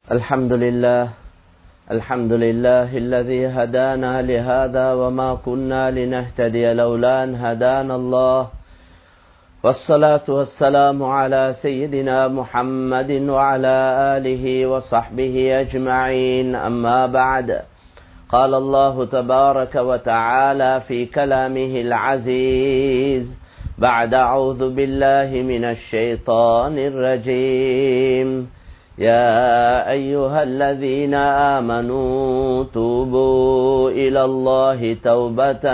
الحمد لله الحمد لله الذي هدانا لهذا وما كنا لنهتدي لولا أن هدانا الله والصلاة والسلام على سيدنا محمد وعلى آله وصحبه أجمعين أما بعد قال الله تبارك وتعالى في كلامه العزيز بعد أعوذ بالله من الشيطان الرجيم يا أيها الذين آمنوا توبوا إلى الله توبة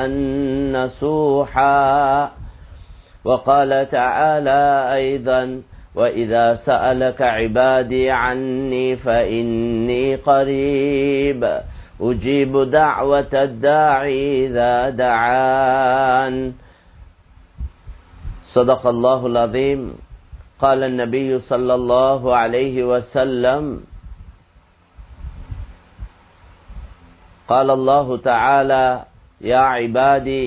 نسوحا وقال تعالى أيضا وإذا سألك عبادي عني فإني قريب أجيب دعوة الداعي إذا دعان صدق الله العظيم قال النبي صلى الله عليه وسلم قال الله تعالى يا عبادي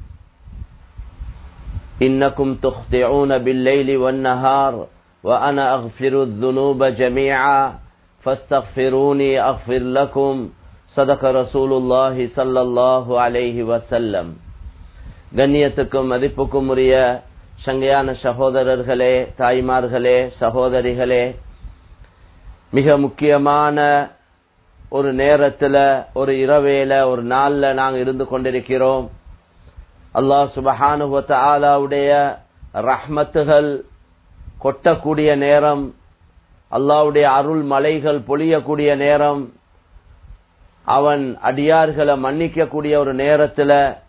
إنكم تخطئون بالليل والنهار وأنا أغفر الذنوب جميعا فاستغفروني أغفر لكم صدق رسول الله صلى الله عليه وسلم கண்ணியத்துக்கும் மதிப்புக்கும் உரிய சங்கையான சகோதரர்களே தாய்மார்களே சகோதரிகளே மிக முக்கியமான ஒரு நேரத்துல ஒரு இரவேல ஒரு நாள்ல நாங்க இருந்து கொண்டிருக்கிறோம் அல்லாஹ் சுபஹானுவத்த ஆலாவுடைய ரஹ்மத்துகள் கொட்டக்கூடிய நேரம் அல்லாவுடைய அருள் மலைகள் பொழியக்கூடிய நேரம் அவன் அடியார்களை மன்னிக்கக்கூடிய ஒரு நேரத்துல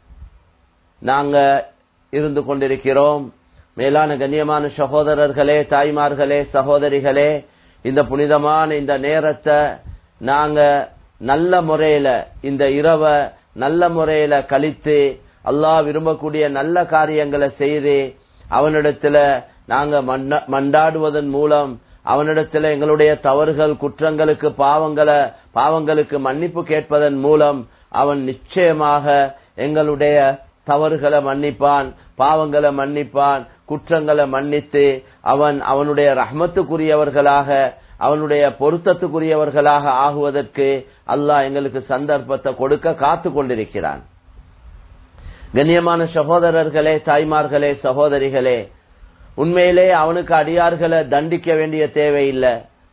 நாங்க இருந்து கொண்டிருக்கிறோம் மேலான கண்ணியமான சகோதரர்களே தாய்மார்களே சகோதரிகளே இந்த புனிதமான இந்த நேரத்தை நாங்க நல்ல முறையில இந்த இரவ நல்ல முறையில கழித்து அல்லாஹ் விரும்பக்கூடிய நல்ல காரியங்களை செய்து அவனிடத்துல நாங்க மண்டாடுவதன் மூலம் அவனிடத்துல எங்களுடைய தவறுகள் குற்றங்களுக்கு பாவங்களை பாவங்களுக்கு மன்னிப்பு கேட்பதன் மூலம் அவன் நிச்சயமாக எங்களுடைய தவறுகளை மன்னிப்பான் பாவங்களை மன்னிப்பான் குற்றங்களை மன்னித்து அவன் அவனுடைய ரஹ்மத்துக்குரியவர்களாக அவனுடைய பொருத்தத்துக்குரியவர்களாக ஆகுவதற்கு அல்லாஹ் எங்களுக்கு சந்தர்ப்பத்தை கொடுக்க காத்து கொண்டிருக்கிறான் கண்ணியமான சகோதரர்களே தாய்மார்களே சகோதரிகளே உண்மையிலே அவனுக்கு அடியார்களை தண்டிக்க வேண்டிய தேவையில்லை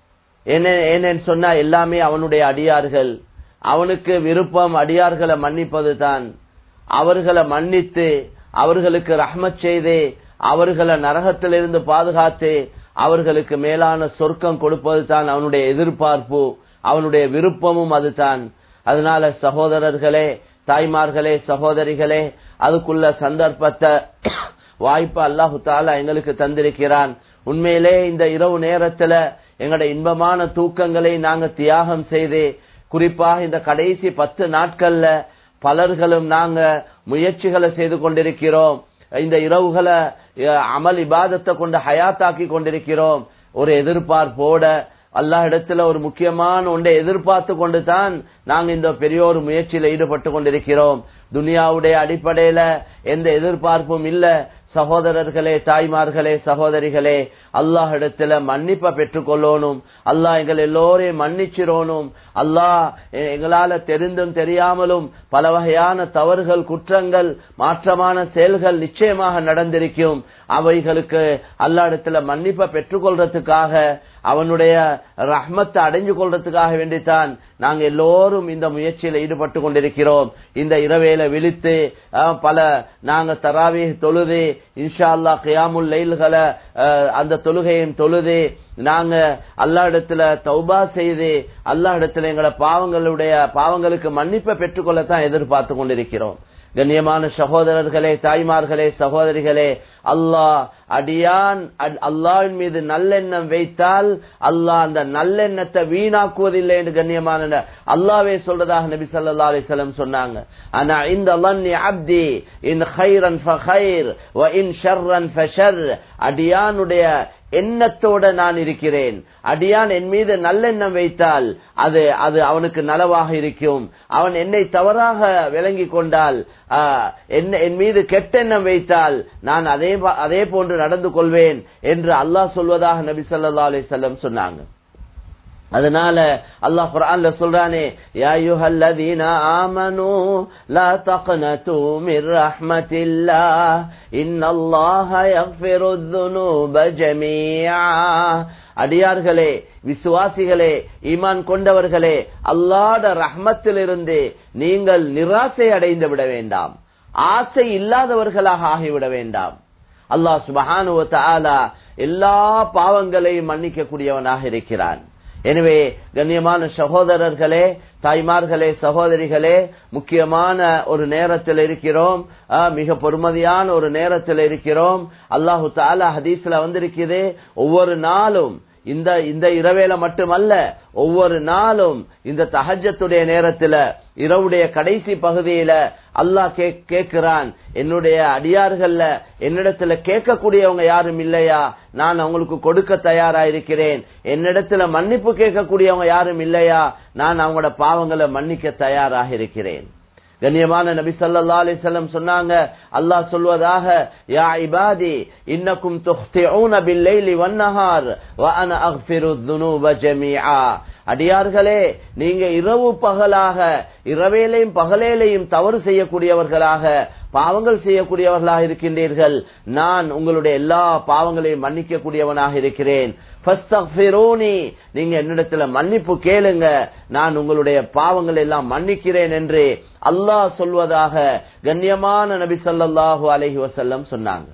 ஏனென்னு சொன்னா எல்லாமே அவனுடைய அடியார்கள் அவனுக்கு விருப்பம் அடியார்களை மன்னிப்பது தான் அவர்களை மன்னித்து அவர்களுக்கு ரஹ்மத் செய்து அவர்களை நரகத்திலிருந்து பாதுகாத்து அவர்களுக்கு மேலான சொர்க்கம் கொடுப்பது தான் அவனுடைய எதிர்பார்ப்பு அவனுடைய விருப்பமும் அதுதான் அதனால சகோதரர்களே தாய்மார்களே சகோதரிகளே அதுக்குள்ள சந்தர்ப்பத்தை வாய்ப்பு அல்லாஹு தாலா எங்களுக்கு தந்திருக்கிறான் உண்மையிலே இந்த இரவு நேரத்துல எங்கட இன்பமான தூக்கங்களை நாங்க தியாகம் செய்து குறிப்பாக இந்த கடைசி பத்து நாட்கள்ல பலர்களும் நாங்க முயற்சிகளை செய்து கொண்டிருக்கிறோம் இந்த இரவுகளை அமல் இபாதத்தை கொண்டு ஹயாத்தாக்கி கொண்டிருக்கிறோம் ஒரு எதிர்பார்ப்போட அல்லாஹ் இடத்துல ஒரு முக்கியமான ஒன்றை எதிர்பார்த்து கொண்டு தான் நாங்க இந்த பெரிய ஒரு முயற்சியில ஈடுபட்டு கொண்டிருக்கிறோம் துனியாவுடைய அடிப்படையில எந்த எதிர்பார்ப்பும் இல்ல சகோதரர்களே தாய்மார்களே சகோதரிகளே அல்லாஹ் இடத்துல மன்னிப்பை பெற்றுக்கொள்ளணும் அல்லாஹ் எங்கள் எல்லோரையும் மன்னிச்சிரோனும் அல்லாஹ் எங்களால தெரிந்தும் தெரியாமலும் பல வகையான தவறுகள் குற்றங்கள் மாற்றமான செயல்கள் நிச்சயமாக நடந்திருக்கும் அவைகளுக்கு அல்லா இடத்துல மன்னிப்பை பெற்றுக்கொள்றதுக்காக அவனுடைய ரஹ்மத்தை அடைஞ்சு கொள்றதுக்காக வேண்டித்தான் நாங்க எல்லோரும் இந்த முயற்சியில ஈடுபட்டு கொண்டிருக்கிறோம் இந்த இரவேல விழித்து பல நாங்க தராவி தொழுது இன்ஷா அல்லா கியாமுல் லைல்களை அந்த தொழுகையும் தொழுது நாங்க அல்லா இடத்துல தௌபா செய்து அல்லா இடத்துல எங்களை பாவங்களுடைய பாவங்களுக்கு மன்னிப்பை பெற்றுக்கொள்ளத்தான் எதிர்பார்த்து கொண்டிருக்கிறோம் கண்ணியமான சகோதரர்களே தாய்மார்களே சகோதரிகளே அல்லாஹ் அடியான் அல்லாவின் மீது நல்லெண்ணம் வைத்தால் அல்லாஹ் அந்த நல்லெண்ணத்தை வீணாக்குவதில்லை என்று கண்ணியமான அல்லாவே சொல்றதாக நபி சல்லா அலிசல்லம் சொன்னாங்க ஆனா இந்த அப்தி இன் ஹைரன் ஃபஹைர் வ இன் ஷர்ரன் ஃபஷர் அடியானுடைய எண்ணத்தோட நான் இருக்கிறேன் அடியான் என் மீது நல்லெண்ணம் வைத்தால் அது அது அவனுக்கு நலவாக இருக்கும் அவன் என்னை தவறாக விளங்கி கொண்டால் என் மீது கெட்டெண்ணம் வைத்தால் நான் அதே அதே போன்று நடந்து கொள்வேன் என்று அல்லாஹ் சொல்வதாக நபி சொல்லா அலிசல்லம் சொன்னாங்க அதனால அல்லாஹ் குர்ஆன்ல சொல்றானே யா அய்யுஹல்லதீன ஆமனூ லா தக்னது மிர் ரஹ்மத்தில்லாஹ் இன்னல்லாஹ யக்ஃபிருத் துனூப ஜமீஆ அடியார்களே விசுவாசிகளே ஈமான் கொண்டவர்களே அல்லாஹ்ட ரஹ்மத்திலிருந்து நீங்கள் நிராசை அடைந்து விட வேண்டாம் ஆசை இல்லாதவர்களாக ஆகிவிட வேண்டாம் அல்லாஹ் சுபஹானுவ தஆலா எல்லா பாவங்களையும் மன்னிக்க கூடியவனாக இருக்கிறான் எனவே கண்ணியமான சகோதரர்களே தாய்மார்களே சகோதரிகளே முக்கியமான ஒரு நேரத்தில் இருக்கிறோம் மிக பொறுமதியான ஒரு நேரத்தில் இருக்கிறோம் அல்லாஹு தாலா ஹதீஸ்ல வந்திருக்குது ஒவ்வொரு நாளும் இந்த இந்த இரவேல மட்டுமல்ல ஒவ்வொரு நாளும் இந்த தஹஜத்துடைய நேரத்துல இரவுடைய கடைசி பகுதியில அல்லாஹ் கேட்கிறான் என்னுடைய அடியார்கள்ல என்னிடத்துல கேட்கக்கூடியவங்க யாரும் இல்லையா நான் அவங்களுக்கு கொடுக்க தயாரா இருக்கிறேன் என்னிடத்துல மன்னிப்பு கேட்கக்கூடியவங்க யாரும் இல்லையா நான் அவங்களோட பாவங்களை மன்னிக்க தயாராக இருக்கிறேன் கண்ணியமான நபி சல்லா அலிசல்லம் சொன்னாங்க அல்லாஹ் சொல்வதாக யா இபாதி இன்னக்கும் துஹ்திஊன பில்லைலி வன்னஹார் வ அன அக்ஃபிரு துனூப ஜமீஆ அடியார்களே நீங்க இரவு பகலாக இரவேலையும் பகலேலையும் தவறு செய்யக்கூடியவர்களாக பாவங்கள் செய்யக்கூடியவர்களாக இருக்கின்றீர்கள் நான் உங்களுடைய எல்லா பாவங்களையும் மன்னிக்க கூடியவனாக இருக்கிறேன் நீங்க என்னிடத்துல மன்னிப்பு கேளுங்க நான் உங்களுடைய பாவங்கள் எல்லாம் மன்னிக்கிறேன் என்று அல்லாஹ் சொல்வதாக கண்ணியமான நபி சொல்லாஹு அலஹி வசல்லம் சொன்னாங்க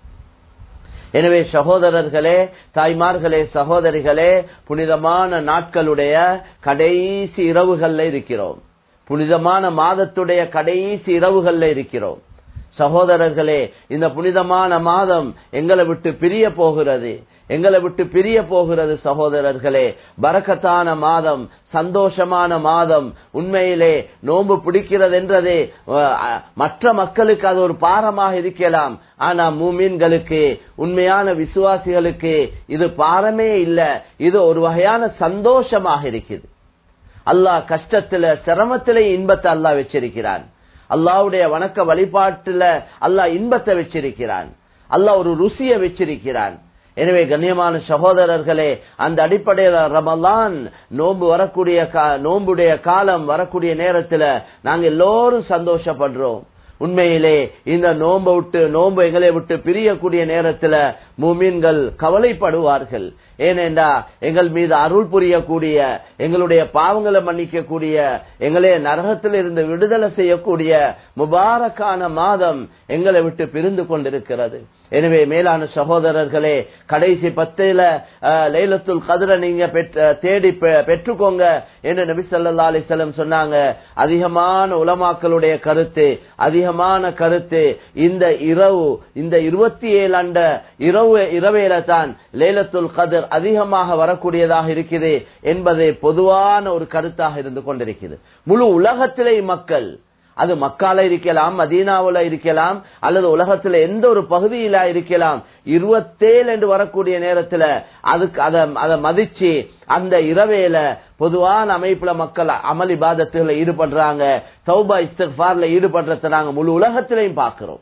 எனவே சகோதரர்களே தாய்மார்களே சகோதரிகளே புனிதமான நாட்களுடைய கடைசி இரவுகள்ல இருக்கிறோம் புனிதமான மாதத்துடைய கடைசி இரவுகள்ல இருக்கிறோம் சகோதரர்களே இந்த புனிதமான மாதம் எங்களை விட்டு பிரிய போகிறது எங்களை விட்டு பிரிய போகிறது சகோதரர்களே பரக்கத்தான மாதம் சந்தோஷமான மாதம் உண்மையிலே நோன்பு பிடிக்கிறது என்றது மற்ற மக்களுக்கு அது ஒரு பாரமாக இருக்கலாம் ஆனா மூமீன்களுக்கு உண்மையான விசுவாசிகளுக்கு இது பாரமே இல்ல இது ஒரு வகையான சந்தோஷமாக இருக்குது அல்லாஹ் கஷ்டத்துல சிரமத்திலே இன்பத்தை அல்லாஹ் வச்சிருக்கிறான் அல்லாவுடைய வணக்க வழிபாட்டுல அல்லாஹ் இன்பத்தை வச்சிருக்கிறான் அல்லாஹ் ஒரு ருசிய வச்சிருக்கிறான் எனவே கண்ணியமான சகோதரர்களே அந்த அடிப்படையில் ரமலான் நோன்பு வரக்கூடிய நோன்புடைய காலம் வரக்கூடிய நேரத்துல நாங்க எல்லோரும் சந்தோஷப்படுறோம் உண்மையிலே இந்த நோன்பை விட்டு நோன்பு எங்களை விட்டு பிரியக்கூடிய நேரத்துல மூமீன்கள் கவலைப்படுவார்கள் ஏனென்றா எங்கள் மீது அருள் புரியக்கூடிய எங்களுடைய பாவங்களை மன்னிக்க கூடிய எங்களே நரகத்தில் இருந்து விடுதலை செய்யக்கூடிய முபாரக்கான மாதம் எங்களை விட்டு பிரிந்து கொண்டிருக்கிறது எனவே மேலான சகோதரர்களே கடைசி பத்தில லைலத்துல் கதிர நீங்க தேடி பெற்றுக்கோங்க என்று நபி சொல்லா அலிசல்லம் சொன்னாங்க அதிகமான உலமாக்களுடைய கருத்து அதிகமான கருத்து இந்த இரவு இந்த இருபத்தி ஏழு அண்ட இரவு இரவேல தான் லேலத்துல் கதிர் அதிகமாக வரக்கூடியதாக இருக்குது என்பது பொதுவான ஒரு கருத்தாக இருந்து கொண்டிருக்கிறது முழு உலகத்திலே மக்கள் அது மக்கால இருக்கலாம் மதீனாவுல இருக்கலாம் அல்லது உலகத்துல எந்த ஒரு பகுதியில இருக்கலாம் இருபத்தேழு என்று வரக்கூடிய நேரத்துல அதுக்கு அதை அதை மதிச்சு அந்த இரவேல பொதுவான அமைப்புல மக்கள் அமளி பாதத்துல ஈடுபடுறாங்க சௌபா இஸ்திஃபார்ல ஈடுபடுறத நாங்க முழு உலகத்திலையும் பாக்குறோம்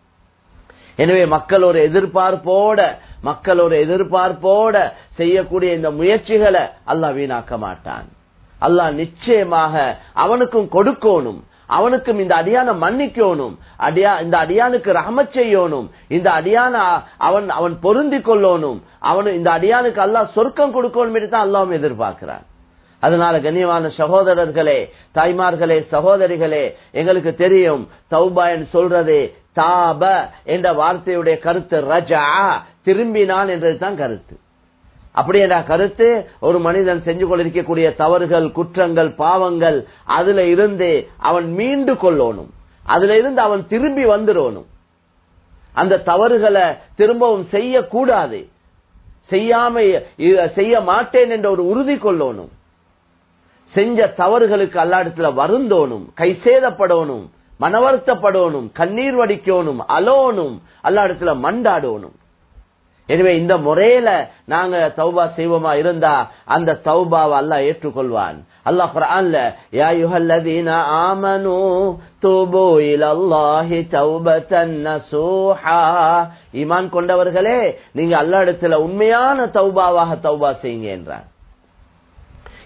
எனவே மக்கள் ஒரு எதிர்பார்ப்போட மக்கள் ஒரு எதிர்பார்ப்போட செய்யக்கூடிய இந்த முயற்சிகளை அல்லாஹ் வீணாக்க மாட்டான் அல்லாஹ் நிச்சயமாக அவனுக்கும் கொடுக்கணும் அவனுக்கும் இந்த அடியான மன்னிக்கணும் அடியா இந்த அடியானுக்கு ரஹமத் செய்யணும் இந்த அடியான அவன் அவன் பொருந்தி கொள்ளணும் அவனு இந்த அடியானுக்கு அல்லாஹ் சொர்க்கம் கொடுக்கணும் என்று தான் அல்லாவும் எதிர்பார்க்கிறான் அதனால கண்ணியமான சகோதரர்களே தாய்மார்களே சகோதரிகளே எங்களுக்கு தெரியும் தௌபாயன் சொல்றது தாப என்ற வார்த்தையுடைய கருத்து ரஜா திரும்பினான் என்றதுதான் கருத்து அப்படி என்ற கருத்து ஒரு மனிதன் செஞ்சு கொண்டிருக்கக்கூடிய தவறுகள் குற்றங்கள் பாவங்கள் அதுல இருந்து அவன் மீண்டு கொள்ளணும் அதுல இருந்து அவன் திரும்பி வந்துடணும் அந்த தவறுகளை திரும்பவும் செய்யக்கூடாது செய்யாம செய்ய மாட்டேன் என்ற ஒரு உறுதி கொள்ளணும் செஞ்ச தவறுகளுக்கு அல்லாடத்துல வருந்தோணும் கை சேதப்படணும் மனவருத்தப்படணும் கண்ணீர் வடிக்கணும் அலோனும் அல்லாடத்துல மண்டாடணும் எனவே இந்த முறையில நாங்க தௌபா செய்வோமா இருந்தா அந்த தௌபாவை அல்லாஹ் ஏற்றுக்கொள்வான் அல்லாஹ் குர்ஆன்ல யா அய்யுஹல்லதீன ஆமனூ தூபு இலல்லாஹி தௌபத்தன் நசூஹா ஈமான் கொண்டவர்களே நீங்க அல்லாஹ் இடத்துல உண்மையான தௌபாவாக தௌபா செய்யுங்க என்றார்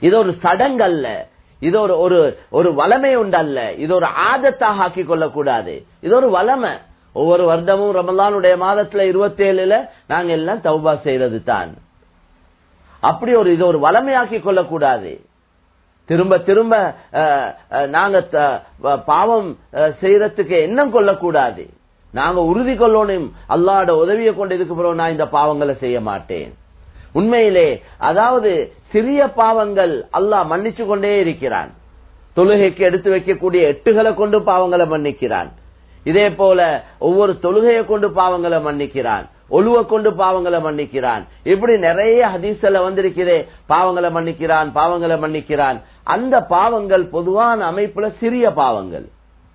இது ஒரு சடங்கல்ல இது ஒரு ஒரு ஒரு வளமை உண்டல்ல இது ஒரு ஆதத்தாக ஆக்கிக் கொள்ளக்கூடாது இது ஒரு வளமை ஒவ்வொரு வருடமும் ரமலானுடைய மாதத்துல இருபத்தி ஏழுல நாங்க எல்லாம் தௌபா செய்யறது தான் அப்படி ஒரு இது ஒரு வளமையாக்கி கொள்ளக்கூடாது திரும்ப திரும்ப அஹ், அஹ், நாங்க த- வ- பாவம் அஹ், செய்யறதுக்கு எண்ணம் கொள்ளக்கூடாது நாங்க உறுதி கொள்ளணும் அல்லாட உதவியை கொண்டு இதுக்கு பிறகு நான் இந்த பாவங்களை செய்ய மாட்டேன் உண்மையிலே அதாவது சிறிய பாவங்கள் அல்லாஹ் மன்னிச்சு கொண்டே இருக்கிறான் தொழுகைக்கு எடுத்து வைக்கக்கூடிய எட்டுகளை கொண்டு பாவங்களை மன்னிக்கிறான் இதே போல ஒவ்வொரு தொழுகையை கொண்டு பாவங்களை மன்னிக்கிறான் ஒழுவ கொண்டு பாவங்களை மன்னிக்கிறான் இப்படி நிறைய ஹதீஸ்ல வந்திருக்கிறே பாவங்களை மன்னிக்கிறான் பாவங்களை மன்னிக்கிறான் அந்த பாவங்கள் பொதுவான அமைப்புல சிறிய பாவங்கள்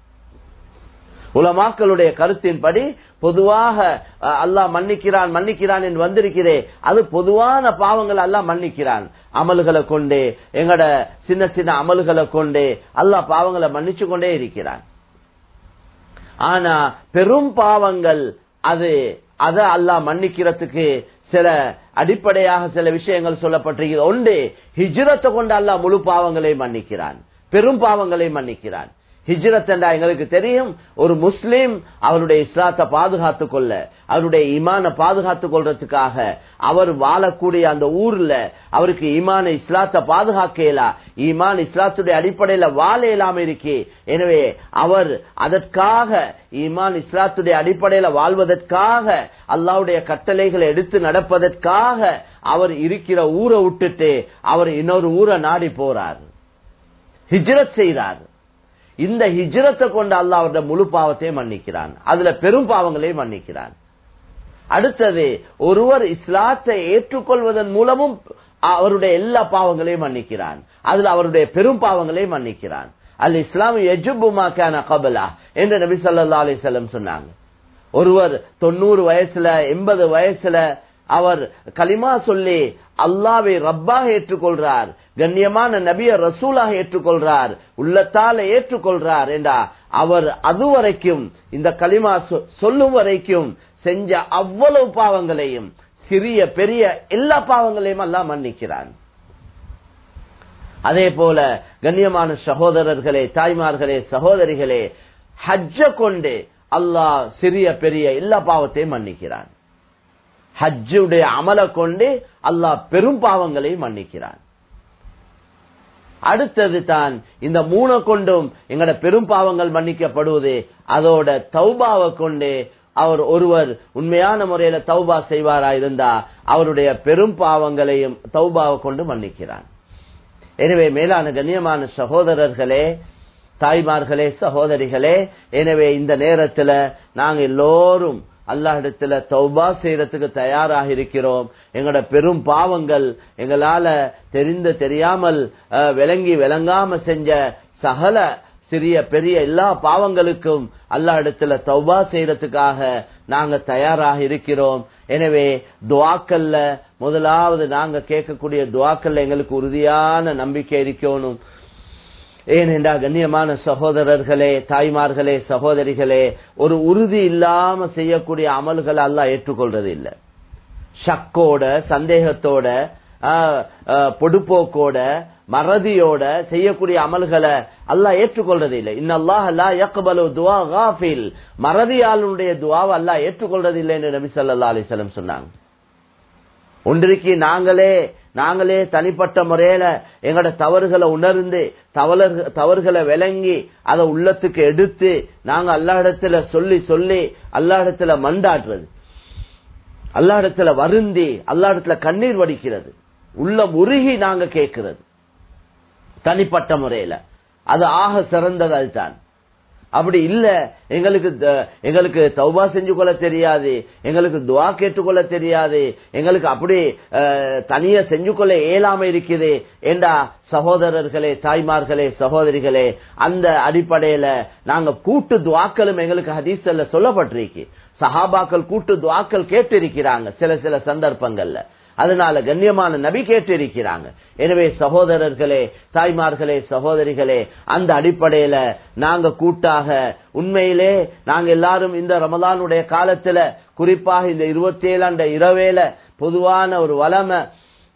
உலமாக்களுடைய கருத்தின்படி பொதுவாக அஹ், அல்லாஹ் மன்னிக்கிறான் மன்னிக்கிறான் என்று வந்திருக்கிறே அது பொதுவான பாவங்கள் அல்லாஹ் மன்னிக்கிறான் அமல்களை கொண்டே எங்கட சின்ன சின்ன அமல்களை கொண்டே அல்லாஹ் பாவங்களை மன்னிச்சு கொண்டே இருக்கிறான் ஆனா பெரும் பாவங்கள் அது அத அல்லாஹ் மன்னிக்கிறதுக்கு சில அடிப்படையாக சில விஷயங்கள் சொல்லப்பட்டிருக்கிறது ஒன்று ஹிஜ்ரத்தை கொண்டு அல்லாஹ் முழு பாவங்களை மன்னிக்கிறான் பெரும் பாவங்களை மன்னிக்கிறான் ஹிஜ்ரத் என்றா எங்களுக்கு தெரியும் ஒரு முஸ்லீம் அவருடைய இஸ்லாத்தை பாதுகாத்துக் கொள்ள அவருடைய ஈமான பாதுகாத்துக் கொள்றதுக்காக அவர் வாழக்கூடிய அந்த ஊர்ல அவருக்கு ஈமான இஸ்லாத்தை பாதுகாக்கலா ஈமான் இஸ்லாத்துடைய அடிப்படையில வாழ இயலாம இருக்கே எனவே அவர் அதற்காக ஈமான் இஸ்லாத்துடைய அடிப்படையில வாழ்வதற்காக அல்லாவுடைய கட்டளைகளை எடுத்து நடப்பதற்காக அவர் இருக்கிற ஊரை விட்டுட்டு அவர் இன்னொரு ஊரை நாடி போறார் ஹிஜ்ரத் செய்றார் இந்த ஹிஜ்ரத்தை கொண்டு அல்லாஹ் அவருடைய முழு பாவத்தை மன்னிக்கிறான் அதுல பெரும் பாவங்களை மன்னிக்கிறான் அடுத்தது ஒருவர் இஸ்லாத்தை ஏற்றுக்கொள்வதன் மூலமும் அவருடைய எல்லா பாவங்களையும் மன்னிக்கிறான் அதுல அவருடைய பெரும் பாவங்களை மன்னிக்கிறான் அல் இஸ்லாம் எஜுபுமாக்கான கபலா என்று நபி ஸல்லல்லாஹு அலைஹி வஸல்லம் சொன்னாங்க ஒருவர் தொண்ணூறு வயசுல எண்பது வயசுல அவர் கலிமா சொல்லி அல்லாவை ரப்பாக ஏற்றுக்கொள்றார் கண்ணியமான நபிய ரசூலாக ஏற்றுக்கொள்றார் உள்ளத்தால ஏற்றுக்கொள்றார் என்றா அவர் அதுவரைக்கும் இந்த கலிமா சொ- சொல்லும் வரைக்கும் செஞ்ச அவ்வளவு பாவங்களையும் சிறிய பெரிய எல்லா பாவங்களையும் அல்லாஹ் மன்னிக்கிறான் அதே போல கண்ணியமான சகோதரர்களே தாய்மார்களே சகோதரிகளே ஹஜ்ஜ கொண்டு அல்லாஹ் சிறிய பெரிய எல்லா பாவத்தையும் மன்னிக்கிறான் ஹஜ்ஜுடைய அமல கொண்டு அல்லாஹ் பெரும் பாவங்களை மன்னிக்கிறான் அடுத்தது தான் இந்த மூணை கொண்டும் எங்கட பெரும் பாவங்கள் மன்னிக்கப்படுவது அதோட தௌபாவை கொண்டு அவர் ஒருவர் உண்மையான முறையில தௌபா செய்வாரா இருந்தா அவருடைய பெரும் பாவங்களையும் தௌபாவை கொண்டு மன்னிக்கிறான் எனவே மேலான கண்ணியமான சகோதரர்களே தாய்மார்களே சகோதரிகளே எனவே இந்த நேரத்துல நாங்க எல்லோரும் அல்லாஹிடத்துல தௌபா செய்யறதுக்கு தயாராக இருக்கிறோம் எங்களோட பெரும் பாவங்கள் எங்களால தெரிந்து தெரியாமல் அஹ், விளங்கி விளங்காம செஞ்ச சகல சிறிய பெரிய எல்லா பாவங்களுக்கும் அல்லாஹிடத்துல தௌபா செய்யறதுக்காக நாங்க தயாராக இருக்கிறோம் எனவே துவாக்கல்ல முதலாவது நாங்க கேட்கக்கூடிய துவாக்கல்ல எங்களுக்கு உறுதியான நம்பிக்கை இருக்கணும் ஏனென்றா கண்ணியமான சகோதரர்களே தாய்மார்களே சகோதரிகளே ஒரு உறுதி இல்லாம செய்யக்கூடிய அமல்களை அல்லாஹ் ஏற்றுக்கொள்றது இல்ல ஷக்கோட சந்தேகத்தோட ஆஹ், ஆஹ், பொடுப்போக்கோட மறதியோட செய்யக்கூடிய அமல்களை அல்லாஹ் ஏற்றுக்கொள்றது இல்லை இன்னல்லாஹ் லா யக்பலு துஆ காஃபில் மறதியாளுடைய துஆவை அல்லாஹ் ஏற்றுக்கொள்றது இல்லை என்று நபி ஸல்லல்லாஹு அலைஹி வஸல்லம் சொன்னாங்க ஒன்றிற்கு நாங்களே நாங்களே தனிப்பட்ட முறையில எங்களோட தவறுகளை உணர்ந்து தவறு தவறுகளை விளங்கி அதை உள்ளத்துக்கு எடுத்து நாங்க அல்லாஹிடத்துல சொல்லி சொல்லி அல்லாஹிடத்துல மண்டாடுறது அல்லாஹிடத்துல வருந்தி அல்லாஹிடத்துல கண்ணீர் வடிக்கிறது உள்ள உருகி நாங்க கேட்கிறது தனிப்பட்ட முறையில அது ஆக சிறந்தது அதுதான் அப்படி இல்ல எங்களுக்கு த- எங்களுக்கு தௌபா செஞ்சு கொள்ள தெரியாது எங்களுக்கு துவா கேட்டுக்கொள்ள தெரியாது எங்களுக்கு அப்படி அஹ், தனியா செஞ்சு கொள்ள இயலாம இருக்குது ஏண்டா சகோதரர்களே தாய்மார்களே சகோதரிகளே அந்த அடிப்படையில நாங்க கூட்டு துவாக்களும் எங்களுக்கு ஹதீஸ்ல சொல்லப்பட்டிருக்கு சஹாபாக்கள் கூட்டு துவாக்கள் கேட்டு இருக்கிறாங்க சில சில சந்தர்ப்பங்கள்ல அதனால கண்ணியமான நபி கேட்டு இருக்கிறாங்க எனவே சகோதரர்களே தாய்மார்களே சகோதரிகளே அந்த அடிப்படையில நாங்க கூட்டாக உண்மையிலே நாங்க எல்லாரும் இந்த ரமலானுடைய காலத்துல குறிப்பாக இந்த இருபத்தி ஏழாண்ட இரவேல பொதுவான ஒரு வளமை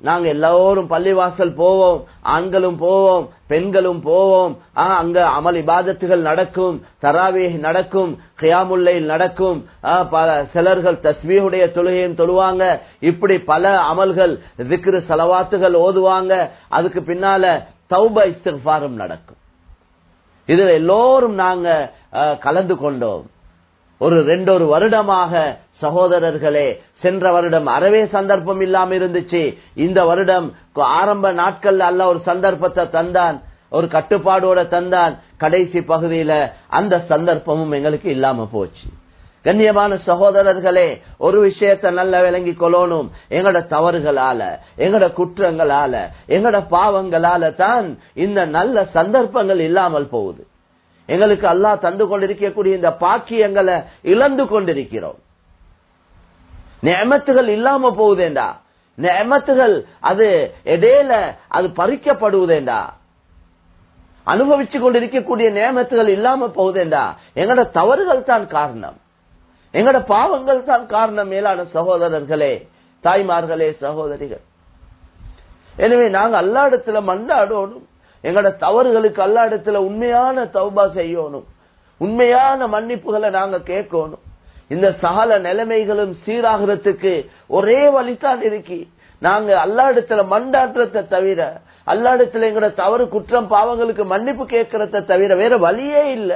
நாங்க எல்லோரும் பள்ளிவாசல் போவோம் ஆண்களும் போவோம் பெண்களும் போவோம் ஆ, அங்க அமல் இபாதத்துகள் நடக்கும் தராவே நடக்கும் கியாமுல்லை நடக்கும் ஆ, பல சிலர்கள் தஸ்மீஹுடைய தொழுகையும் தொழுவாங்க இப்படி பல அமல்கள் திக்ரு செலவாத்துகள் ஓதுவாங்க அதுக்கு பின்னால தௌப இஸ்திஃபாரும் நடக்கும் இதுல எல்லோரும் நாங்க ஆ, கலந்து கொண்டோம் ஒரு ரெண்டொரு வருடமாக சகோதரர்களே சென்ற வருடம் அறவே சந்தர்ப்பம் இல்லாம இருந்துச்சு இந்த வருடம் ஆரம்ப நாட்கள்ல அல்ல ஒரு சந்தர்ப்பத்தை தந்தான் ஒரு கட்டுப்பாடோட தந்தான் கடைசி பகுதியில அந்த சந்தர்ப்பமும் எங்களுக்கு இல்லாம போச்சு கண்ணியமான சகோதரர்களே ஒரு விஷயத்தை நல்லா விளங்கி கொள்ளணும் எங்கட தவறுகளால எங்கட குற்றங்களால எங்கட பாவங்களால தான் இந்த நல்ல சந்தர்ப்பங்கள் இல்லாமல் போகுது எங்களுக்கு அல்லாஹ் தந்து கொண்டிருக்கக்கூடிய இந்த பாக்கியங்களை இழந்து கொண்டிருக்கிறோம் நியமத்துகள் இல்லாம போகுதேண்டா நியமத்துகள் அது இடையில அது பறிக்கப்படுவதேண்டா அனுபவிச்சு கொண்டிருக்கக்கூடிய நியமத்துகள் இல்லாம போகுதேண்டா எங்கட தவறுகள் தான் காரணம் எங்கட பாவங்கள் தான் காரணம் மேலான சகோதரர்களே தாய்மார்களே சகோதரிகள் எனவே நாங்க அல்லா இடத்துல மண்டாடணும் எங்கட தவறுகளுக்கு அல்லா இடத்துல உண்மையான தௌபா செய்யணும் உண்மையான மன்னிப்புகளை நாங்க கேட்கணும் இந்த சகல நிலைமைகளும் சீராகிறதுக்கு ஒரே வழிதான் இருக்கு நாங்க அல்லா இடத்துல மண்டாற்றத்தை தவிர அல்லா இடத்துல எங்கட தவறு குற்றம் பாவங்களுக்கு மன்னிப்பு கேட்கறத தவிர வேற வழியே இல்லை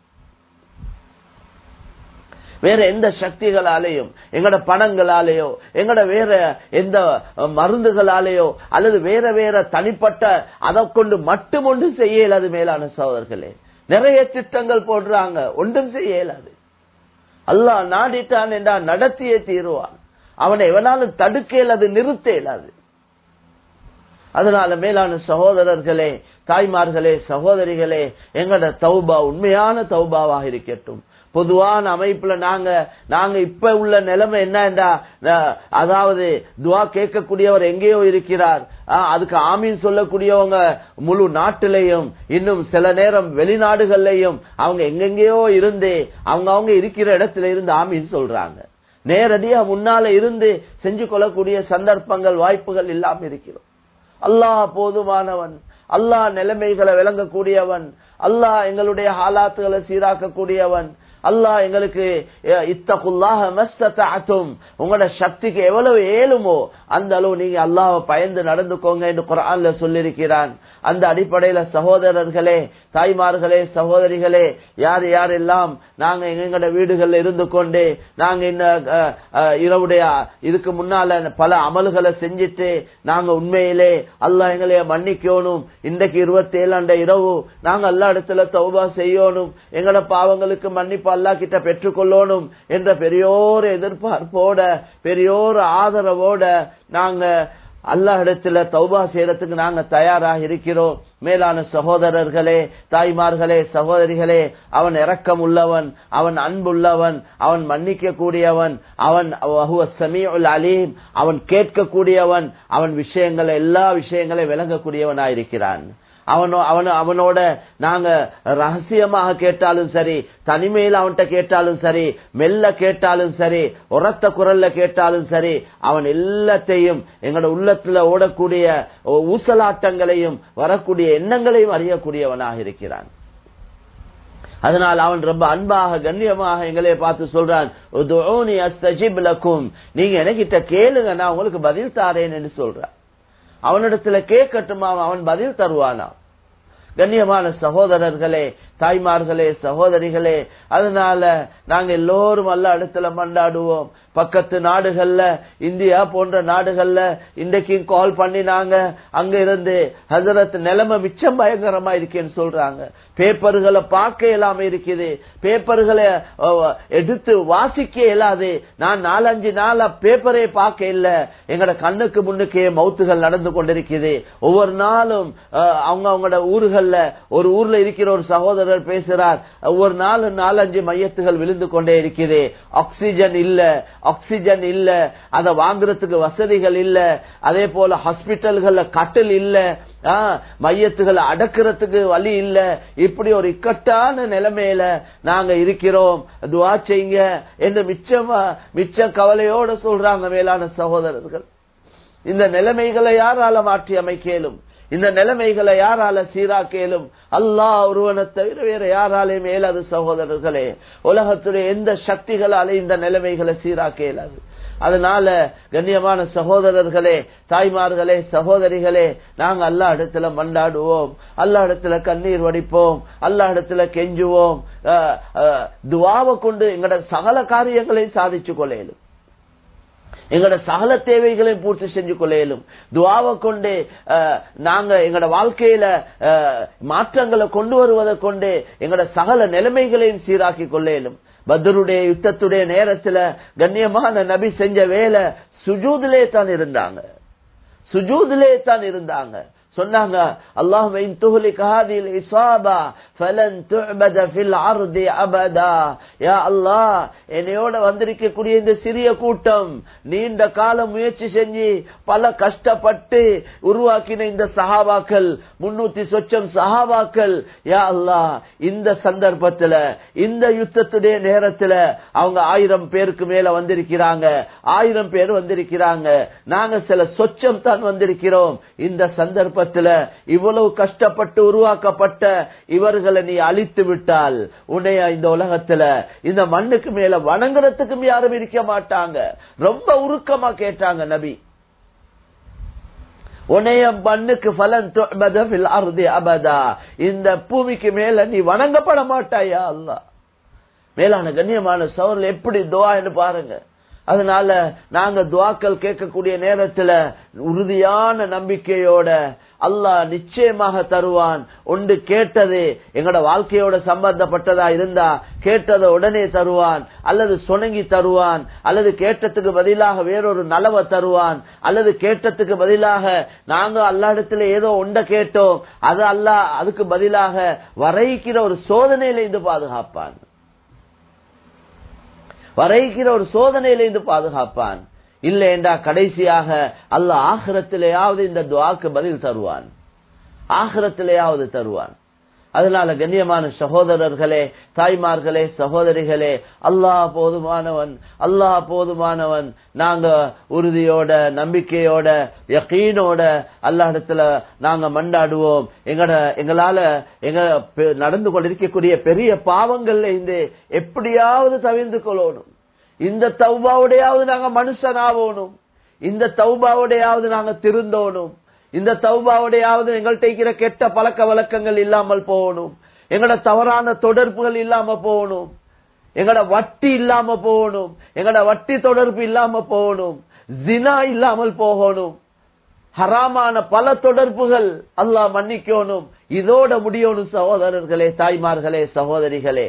வேற எந்த சக்திகளாலேயும் எங்கட பணங்களாலேயோ எங்கட வேற எந்த மருந்துகளாலேயோ அல்லது வேற வேற தனிப்பட்ட அதை கொண்டு மட்டும் ஒன்றும் செய்ய இயலாது மேலான சோதர்களே நிறைய திட்டங்கள் போடுறாங்க ஒன்றும் செய்ய இயலாது அல்லாஹ் நாடிட்டான் என்றா நடத்தியே தீருவான் அவனை எவனாலும் தடுக்க இயலாது நிறுத்த இயலாது அதனால மேலான சகோதரர்களே தாய்மார்களே சகோதரிகளே எங்கட தௌபா உண்மையான தௌபாவாக இருக்கட்டும் பொதுவான அமைப்புல நாங்க நாங்க இப்ப உள்ள நிலைமை என்னண்டா அதாவது துவா கேட்கக்கூடியவர் எங்கேயோ இருக்கிறார் அதுக்கு ஆமீன் சொல்லக்கூடியவங்க முழு நாட்டிலையும் இன்னும் சில நேரம் வெளிநாடுகள்லையும் அவங்க எங்கெங்கேயோ இருந்து அவங்க அவங்க இருக்கிற இடத்துல இருந்து ஆமீன் சொல்றாங்க நேரடியா முன்னால இருந்து செஞ்சு கொள்ளக்கூடிய சந்தர்ப்பங்கள் வாய்ப்புகள் இல்லாம இருக்கிறோம் அல்லாஹ் போதுமானவன் அல்லாஹ் நிலைமைகளை விளங்கக்கூடியவன் அல்லாஹ் எங்களுடைய ஹாலாத்துகளை சீராக்கக்கூடியவன் அல்லாஹ் எங்களுக்கு இத்தகுல்லாஹும் உங்களோட சக்திக்கு எவ்வளவு ஏழுமோ அந்த அளவு நீங்க அல்லாஹ் பயந்து நடந்துக்கோங்க என்று குரான்ல சொல்லியிருக்கிறான் அந்த அடிப்படையில சகோதரர்களே தாய்மார்களே சகோதரிகளே யார் யாரெல்லாம் நாங்க எங்களோட வீடுகள்ல இருந்து கொண்டு நாங்க இந்த இரவுடைய இதுக்கு முன்னால பல அமல்களை செஞ்சுட்டு நாங்க உண்மையிலே அல்லாஹ் எங்களைய மன்னிக்கணும் இன்றைக்கு இருபத்தி ஏழாண்ட இரவு நாங்க எல்லா இடத்துல தௌபா செய்யணும் எங்களோட பாவங்களுக்கு மன்னிப்பு அல்லா கிட்ட பெற்றுக்கொள்ளணும் என்ற பெரியோர் எதிர்பார்ப்போட பெரியோர் ஆதரவோட நாங்க அல்லாஹ் இடத்துல தௌபா செய்யறதுக்கு நாங்க தயாராக இருக்கிறோம் மேலான சகோதரர்களே தாய்மார்களே சகோதரிகளே அவன் இரக்கம் உள்ளவன் அவன் அன்புள்ளவன் அவன் மன்னிக்க கூடியவன் அவன் சமீஉல் அலீம் அவன் கேட்கக்கூடியவன் அவன் விஷயங்களை எல்லா விஷயங்களையும் விளங்கக்கூடியவனாயிருக்கிறான் அவனோ அவன அவனோட நாங்க ரகசியமாக கேட்டாலும் சரி தனிமையில் அவன்கிட்ட கேட்டாலும் சரி மெல்ல கேட்டாலும் சரி உரத்த குரல்ல கேட்டாலும் சரி அவன் எல்லாத்தையும் எங்களோட உள்ளத்துல ஓடக்கூடிய ஊசலாட்டங்களையும் வரக்கூடிய எண்ணங்களையும் அறியக்கூடியவனாக இருக்கிறான் அதனால் அவன் ரொம்ப அன்பாக கண்ணியமாக எங்களே பார்த்து சொல்றான் நீங்க எனக்கிட்ட கேளுங்க நான் உங்களுக்கு பதில் தாரேன் என்று சொல்றான் அவனிடத்துல கேட்கட்டுமா அவன் பதில் தருவானா கண்ணியமான சகோதரர்களே தாய்மார்களே சகோதரிகளே அதனால நாங்க எல்லோரும் அல்ல இடத்துல மண்டாடுவோம் பக்கத்து நாடுகள்ல இந்தியா போன்ற நாடுகள்ல இன்றைக்கு கால் பண்ணினாங்க அங்க இருந்து ஹசரத் நிலைமை மிச்சம் பயங்கரமா இருக்கேன்னு சொல்றாங்க பேப்பர்களை பார்க்க இயலாம இருக்குது பேப்பர்களை எடுத்து வாசிக்க இயலாது நான் நாலஞ்சு நாளா பேப்பரே பார்க்க இல்ல எங்கட கண்ணுக்கு முன்னுக்கே மவுத்துகள் நடந்து கொண்டிருக்குது ஒவ்வொரு நாளும் அவங்க அவங்களோட ஊர்கள்ல ஒரு ஊர்ல இருக்கிற ஒரு சகோதரர் பேசுறார் ஒவ்வொரு நாளும் நாலஞ்சு மையத்துகள் விழுந்து கொண்டே இருக்குது ஆக்சிஜன் இல்ல ஆக்சிஜன் இல்ல அதை வாங்குறதுக்கு வசதிகள் இல்ல அதே போல ஹாஸ்பிட்டல்கள்ல கட்டில் இல்ல மையத்துகளை அடக்கிறதுக்கு வழி இல்ல இப்படி ஒரு இக்கட்டான நிலைமையில நாங்க இருக்கிறோம் துவா செய்யுங்க என்று மிச்சமா மிச்ச கவலையோட சொல்றாங்க மேலான சகோதரர்கள் இந்த நிலைமைகளை யாரால மாற்றி அமைக்கலும் இந்த நிலைமைகளை யாரால சீராக்கேலும் அல்லாஹ் ஒருவனை தவிர வேற யாராலையும் மேலாது சகோதரர்களே உலகத்துடைய எந்த சக்திகளாலே இந்த நிலைமைகளை சீராக்க இயலாது அதனால கண்ணியமான சகோதரர்களே தாய்மார்களே சகோதரிகளே நாங்க அல்லா இடத்துல மண்டாடுவோம் அல்லா இடத்துல கண்ணீர் வடிப்போம் அல்லா இடத்துல கெஞ்சுவோம் துவாவை கொண்டு எங்களோட சகல காரியங்களையும் சாதிச்சு கொள்ளையிலும் எங்களோட சகல தேவைகளையும் பூர்த்தி செஞ்சு கொள்ளையிலும் துவாவை கொண்டு நாங்க எங்களோட வாழ்க்கையில மாற்றங்களை கொண்டு வருவதை கொண்டு எங்களோட சகல நிலைமைகளையும் சீராக்கி கொள்ளையிலும் பத்ருடைய யுத்தத்துடைய நேரத்துல கண்ணியமான நபி செஞ்ச வேலை சுஜூதிலே தான் இருந்தாங்க சுஜூதிலே தான் இருந்தாங்க சொன்னாங்க அல்லாஹும் இன் துஹ்லிக் ஹாதில் இஸாபா ஃபலன் துஅபத ஃபில் அர்தி அபதா யா அல்லாஹ் என்னையோட வந்திருக்கக்கூடிய இந்த சிறிய கூட்டம் நீண்ட காலம் முயற்சி செஞ்சு பல கஷ்டப்பட்டு உருவாக்கின இந்த சஹாபாக்கள் முன்னூத்தி சொச்சம் சஹாபாக்கள் யா அல்லாஹ் இந்த சந்தர்ப்பத்துல இந்த யுத்தத்துடைய நேரத்துல அவங்க ஆயிரம் பேருக்கு மேல வந்திருக்கிறாங்க ஆயிரம் பேர் வந்திருக்கிறாங்க நாங்க சில சொச்சம் தான் வந்திருக்கிறோம் இந்த சந்தர்ப்ப சந்தர்ப்பத்துல இவ்வளவு கஷ்டப்பட்டு உருவாக்கப்பட்ட இவர்களை நீ அழித்து விட்டால் உன்னைய இந்த உலகத்துல இந்த மண்ணுக்கு மேல வணங்குறதுக்கும் யாரும் இருக்க மாட்டாங்க ரொம்ப உருக்கமா கேட்டாங்க நபி உன்னைய மண்ணுக்கு பலன் அறுதி அபதா இந்த பூமிக்கு மேல நீ வணங்கப்பட மாட்டாயா அல்லா மேலான கண்ணியமான சவரில் எப்படி துவான்னு பாருங்க அதனால நாங்க துவாக்கள் கேட்கக்கூடிய நேரத்துல உறுதியான நம்பிக்கையோட அல்லாஹ் நிச்சயமாக தருவான் ஒன்று கேட்டது எங்கட வாழ்க்கையோட சம்பந்தப்பட்டதா இருந்தா கேட்டதை உடனே தருவான் அல்லது சுணங்கி தருவான் அல்லது கேட்டதுக்கு பதிலாக வேறொரு நலவை தருவான் அல்லது கேட்டதுக்கு பதிலாக நாங்க அல்லாடத்துல ஏதோ ஒண்ட கேட்டோம் அது அல்லா அதுக்கு பதிலாக வரைக்கிற ஒரு சோதனையில இருந்து பாதுகாப்பான் வரைக்கிற ஒரு சோதனையிலிருந்து பாதுகாப்பான் இல்லைண்டா கடைசியாக அல்ல ஆகிரத்திலேயாவது இந்த துவாக்கு பதில் தருவான் ஆகிரத்திலேயாவது தருவான் அதனால கண்ணியமான சகோதரர்களே தாய்மார்களே சகோதரிகளே அல்லாஹ் போதுமானவன் அல்லாஹ் போதுமானவன் நாங்க உறுதியோட நம்பிக்கையோட யக்கீனோட அல்லா இடத்துல நாங்க மண்டாடுவோம் எங்கட எங்களால எங்க நடந்து கொண்டிருக்கக்கூடிய பெரிய பாவங்கள்ல இருந்து எப்படியாவது தவிர்ந்து கொள்ளணும் இந்த தௌபாவுடையாவது நாங்க மனுஷன் ஆகணும் இந்த தௌபாவுடையாவது நாங்க திருந்தோணும் இந்த தௌபாவுடையாவது எங்கள்கிட்ட இருக்கிற கெட்ட பழக்க வழக்கங்கள் இல்லாமல் போகணும் எங்கட தவறான தொடர்புகள் இல்லாம போகணும் எங்கட வட்டி இல்லாம போகணும் எங்கட வட்டி தொடர்பு இல்லாம போகணும் ஜினா இல்லாமல் போகணும் ஹராமான பல தொடர்புகள் அல்லாஹ் மன்னிக்கணும் இதோட முடியணும் சகோதரர்களே தாய்மார்களே சகோதரிகளே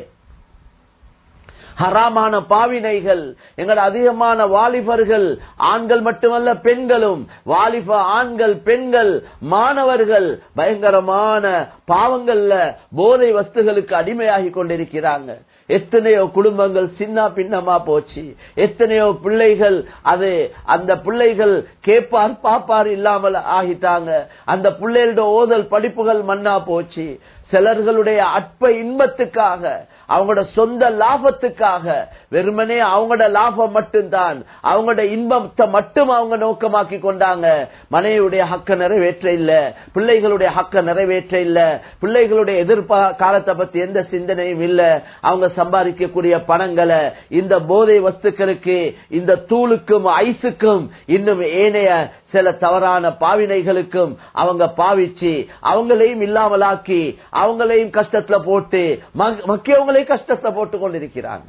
ஹராமான பாவினைகள் எங்கள் அதிகமான வாலிபர்கள் ஆண்கள் மட்டுமல்ல பெண்களும் வாலிப ஆண்கள் பெண்கள் மாணவர்கள் பயங்கரமான பாவங்கள்ல போதை வஸ்துகளுக்கு அடிமையாகி கொண்டிருக்கிறாங்க எத்தனையோ குடும்பங்கள் சின்ன பின்னமா போச்சு எத்தனையோ பிள்ளைகள் அது அந்த பிள்ளைகள் கேப்பார் பாப்பார் இல்லாமல் ஆகிட்டாங்க அந்த பிள்ளைகளோட ஓதல் படிப்புகள் மண்ணா போச்சு சிலர்களுடைய அற்ப இன்பத்துக்காக அவங்களோட சொந்த லாபத்துக்காக வெறுமனே அவங்களோட லாபம் மட்டும்தான் அவங்களோட இன்பத்தை மட்டும் அவங்க நோக்கமாக்கி கொண்டாங்க மனைவியுடைய ஹக்க நிறைவேற்ற இல்ல பிள்ளைகளுடைய ஹக்க நிறைவேற்ற இல்ல பிள்ளைகளுடைய எதிர்ப்பா காலத்தை பத்தி எந்த சிந்தனையும் இல்ல அவங்க சம்பாதிக்கக்கூடிய பணங்களை இந்த போதை வஸ்துக்களுக்கு இந்த தூளுக்கும் ஐஸுக்கும் இன்னும் ஏனைய சில தவறான பாவினைகளுக்கும் அவங்க பாவிச்சு அவங்களையும் இல்லாமலாக்கி அவங்களையும் கஷ்டத்துல போட்டு மக்கியவங்களையும் கஷ்டத்துல போட்டு கொண்டிருக்கிறாங்க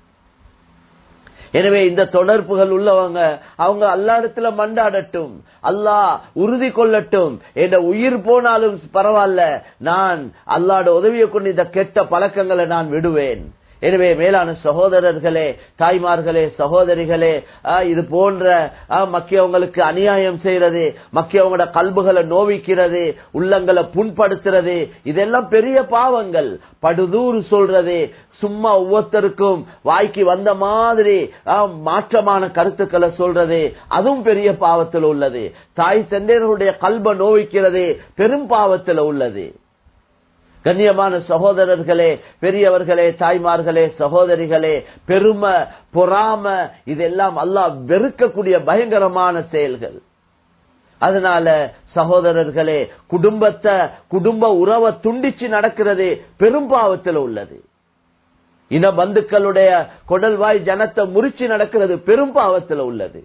எனவே இந்த தொடர்புகள் உள்ளவங்க அவங்க அல்லா இடத்துல மண்டாடட்டும் அல்லாஹ் உறுதி கொள்ளட்டும் என்ற உயிர் போனாலும் பரவாயில்ல நான் அல்லாட உதவியை கொண்டு இந்த கெட்ட பழக்கங்களை நான் விடுவேன் எனவே மேலான சகோதரர்களே தாய்மார்களே சகோதரிகளே இது போன்ற மக்கியவங்களுக்கு அநியாயம் செய்யறது மக்கியவங்களோட கல்புகளை நோவிக்கிறது உள்ளங்களை புண்படுத்துறது இதெல்லாம் பெரிய பாவங்கள் படுதூறு சொல்றது சும்மா ஒவ்வொருத்தருக்கும் வாய்க்கு வந்த மாதிரி மாற்றமான கருத்துக்களை சொல்றது அதுவும் பெரிய பாவத்தில் உள்ளது தாய் தந்தையர்களுடைய கல்ப நோவிக்கிறது பெரும் பாவத்தில் உள்ளது கண்ணியமான சகோதரர்களே பெரியவர்களே தாய்மார்களே சகோதரிகளே பெருமை பொறாம இதெல்லாம் அல்லாஹ் வெறுக்கக்கூடிய பயங்கரமான செயல்கள் அதனால சகோதரர்களே குடும்பத்தை குடும்ப உறவை துண்டிச்சு நடக்கிறது பெரும்பாவத்தில் உள்ளது இன பந்துக்களுடைய கொடல்வாய் ஜனத்தை முறிச்சு நடக்கிறது பெரும்பாவத்தில் உள்ளது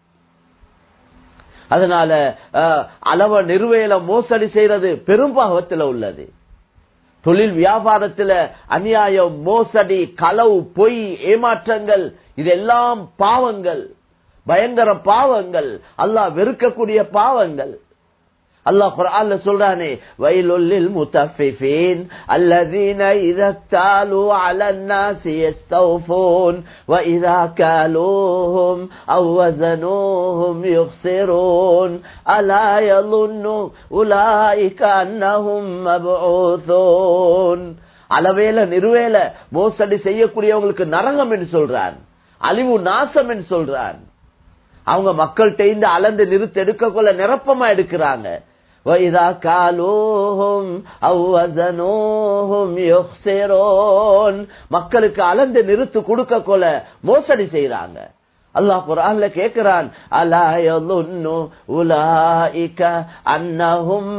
அதனால அஹ், அளவ நிறுவையில மோசடி செய்யறது பெரும்பாவத்தில் உள்ளது தொழில் வியாபாரத்துல அநியாயம் மோசடி களவு பொய் ஏமாற்றங்கள் இதெல்லாம் பாவங்கள் பயங்கர பாவங்கள் அல்லாஹ் வெறுக்கக்கூடிய பாவங்கள் அல்லாஹ் குர்ஆன்ல சொல்றானே வயலுல் முத்தஃபிஃபீன் அல்லதீன இதா தாலு அலன் நாசி யஸ்தௌஃபூன் وإذا كالوهم أو وزنوهم يخسرون ألا يظن أولئك أنهم مبعوثون அளவேல நிறுவேல மோசடி செய்யக்கூடியவங்களுக்கு நரகம் என்று சொல்றான் அழிவு நாசம் என்று சொல்றான் அவங்க மக்கள்கிட்ட இருந்து அளந்து நிறுத்த எடுக்க கொள்ள நிரப்பமா எடுக்கிறாங்க وَإِذَا كَالُوهُمْ أَوْ وَزَنُوهُمْ يُخْسِرُونَ மக்களுக்கு அளந்து நிறுத்து கொடுக்க கொள்ள மோசடி செய்றாங்க அல்லாஹ் குர்ஆன்ல கேக்குறான் அலா யظுன்னு உலாயிக அன்னஹும்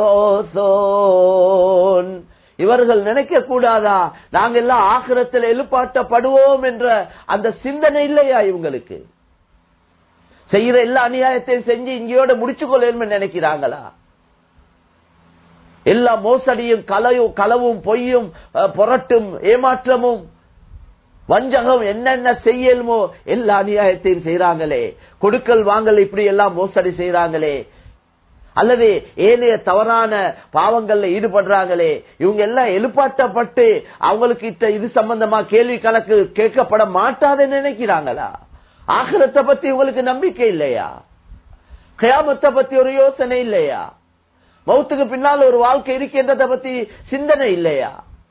மப்ஊஸூன் இவர்கள் நினைக்க கூடாதா நாங்க எல்லாம் ஆக்கிரத்தில் எழுப்பாட்டப்படுவோம் என்ற அந்த சிந்தனை இல்லையா இவங்களுக்கு செய்யற எல்லா அநியாயத்தையும் செஞ்சு இங்கேயோட முடிச்சு கொள்ளணும் நினைக்கிறாங்களா எல்லா மோசடியும் கலையும் களவும் பொய்யும் அஹ், புரட்டும் ஏமாற்றமும் வஞ்சகம் என்னென்ன செய்யலுமோ எல்லா அநியாயத்தையும் செய்யறாங்களே கொடுக்கல் வாங்கல் இப்படி எல்லாம் மோசடி செய்யறாங்களே அல்லது ஏனைய தவறான பாவங்கள்ல ஈடுபடுறாங்களே இவங்க எல்லாம் எழுப்பாட்டப்பட்டு அவங்களுக்கு இத்த இது சம்பந்தமா கேள்வி கணக்கு கேட்கப்பட மாட்டாதுன்னு நினைக்கிறாங்களா ஆகிரத்தை பத்தி உங்களுக்கு நம்பிக்கை இல்லையா கயாமத்தை பத்தி ஒரு யோசனை இல்லையா மௌத்துக்கு பின்னால் ஒரு வாழ்க்கை இருக்கின்றதை பத்தி சிந்தனை இல்லையா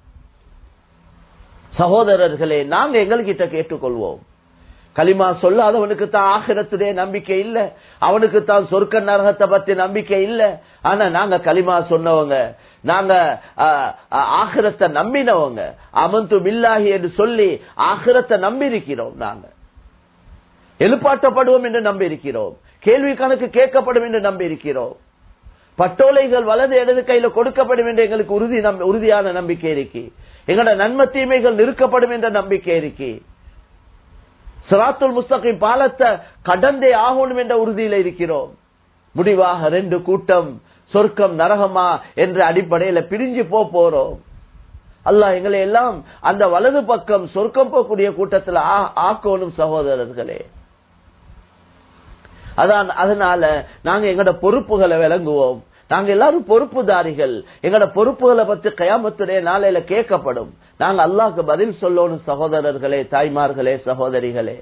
சகோதரர்களே நாங்க எங்கள்கிட்ட கேட்டுக்கொள்வோம் களிமா சொல்லாதவனுக்கு தான் ஆகிரத்துடைய நம்பிக்கை இல்ல அவனுக்கு தான் சொர்க்க நரகத்தை பத்தி நம்பிக்கை இல்ல ஆனா நாங்க களிமா சொன்னவங்க நாங்க ஆஹ், ஆஹ், ஆகிரத்தை நம்பினவங்க அமந்து பில்லாஹி என்று சொல்லி ஆகிரத்தை நம்பி இருக்கிறோம் நாங்க எழுப்பாட்டப்படுவோம் என்று நம்பி இருக்கிறோம் கேள்வி கணக்கு கேட்கப்படும் என்று நம்பி இருக்கிறோம் பட்டோலைகள் வலது இடது கையில கொடுக்கப்படும் என்று எங்களுக்கு உறுதி நம்ப- உறுதியான நம்பிக்கை இருக்கு எங்களோட நன்மை தீமைகள் நிறுக்கப்படும் என்ற நம்பிக்கை இருக்கு சிராத்துல் முஸ்தகிம் பாலத்தை கடந்தே ஆகணும் என்ற உறுதியில இருக்கிறோம் முடிவாக ரெண்டு கூட்டம் சொர்க்கம் நரகமா என்ற அடிப்படையில பிரிஞ்சு போ போறோம் அல்லாஹ் எங்களை எல்லாம் அந்த வலது பக்கம் சொர்க்கம் போகக்கூடிய கூட்டத்தில் ஆ- ஆக்கணும் சகோதரர்களே அதான் அதனால நாங்க எங்கட பொறுப்புகளை விளங்குவோம் நாங்க எல்லாரும் பொறுப்புதாரிகள் எங்கட பொறுப்புகளை பத்தி கயாமத்துடைய நாளையில கேட்கப்படும் நாங்க அல்லாஹ்க்கு பதில் சொல்லணும் சகோதரர்களே தாய்மார்களே சகோதரிகளே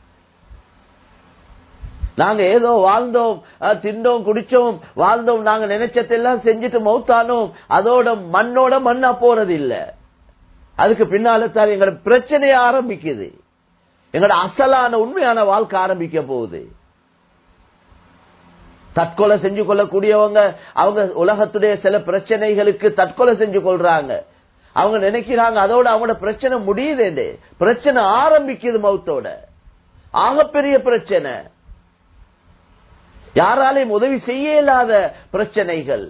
நாங்க ஏதோ வாழ்ந்தோம் அஹ், திண்டோம் குடிச்சோம் வாழ்ந்தோம் நாங்க நினைச்சதெல்லாம் செஞ்சுட்டு மௌத்தானோம் அதோட மண்ணோட மண்ணா போறது இல்ல அதுக்கு பின்னால தான் எங்களோட பிரச்சனையே ஆரம்பிக்குது எங்களோட அசலான உண்மையான வாழ்க்கை ஆரம்பிக்க போகுது தற்கொலை செஞ்சு கொள்ளக்கூடியவங்க அவங்க உலகத்துடைய சில பிரச்சனைகளுக்கு தற்கொலை செஞ்சு கொள்றாங்க அவங்க நினைக்கிறாங்க அதோட அவங்களோட பிரச்சனை முடியுதே பிரச்சனை ஆரம்பிக்குது மௌத்தோட ஆகப்பெரிய பிரச்சனை யாராலையும் உதவி செய்ய இயலாத பிரச்சனைகள்